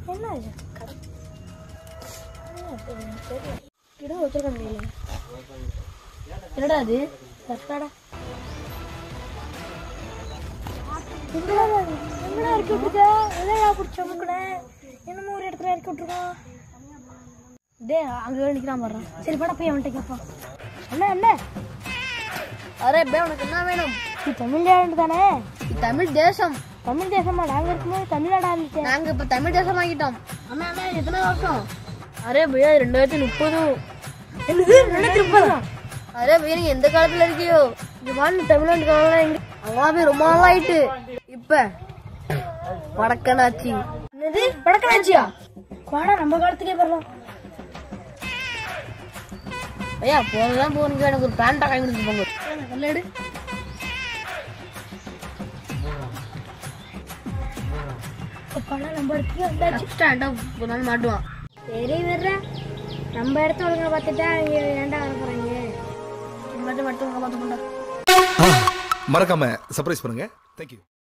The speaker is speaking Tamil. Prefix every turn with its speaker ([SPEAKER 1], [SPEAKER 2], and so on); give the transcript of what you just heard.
[SPEAKER 1] என்ன இது கடை இடம் வச்சிருக்க முடியல என்னடா அது சட்டாடா எங்கடா அது? எங்கடா இறக்கி விட்டுருக்க எதையா பிடிச்ச முக்கடை என்னமோ ஒரு இடத்துல இறக்கி விட்டுருக்கான் டே அங்கே நிற்கிறான் பாடுறான் சரி படா போய் அவன்கிட்ட கேட்பான் என்ன என்ன
[SPEAKER 2] அரே பே உனக்கு என்ன வேணும்
[SPEAKER 1] நீ தமிழ்நாடு தானே
[SPEAKER 2] இது தமிழ் தேசம்
[SPEAKER 1] தமிழ் தேசமா நாங்கள் இருக்கும்போது தமிழ்நாடா இருந்துச்சேன்
[SPEAKER 2] நாங்க இப்ப தமிழ் தேசம் ஆகிட்டோம் அண்ணா அண்ணா எத்தனை வருஷம்
[SPEAKER 1] அரே பையா ரெண்டாயிரத்தி முப்பது என்னது ரெண்டாயிரத்தி முப்பதா
[SPEAKER 2] அரே பையன் நீ எந்த காலத்துல இருக்கியோ
[SPEAKER 1] இது வாழ்ந்து தமிழ்நாட்டுக்காக எங்க
[SPEAKER 2] அங்கெல்லாம் போய் ரொம்ப நாள் ஆயிட்டு இப்ப வடக்கனாச்சி
[SPEAKER 1] என்னது வடக்கனாச்சியா வாடா நம்ம காலத்துக்கே வரலாம்
[SPEAKER 2] ஐயா போனதான் போனீங்க எனக்கு ஒரு பேண்டா வாங்கி கொடுத்து போங்க
[SPEAKER 1] கல்லெடு படம் நம்ம இடத்துக்கு வந்தாச்சு
[SPEAKER 2] ஸ்டாண்டா ஒரு நாள் மாட்டுவான்
[SPEAKER 1] சரி வர்ற நம்ம இடத்த ஒழுங்கா பார்த்துட்டா இங்க ஏன்டா வர போறாங்க
[SPEAKER 2] மட்டும் மட்டும் பார்த்து கொண்டா
[SPEAKER 3] மறக்காம சர்ப்ரைஸ் பண்ணுங்க தேங்க்யூ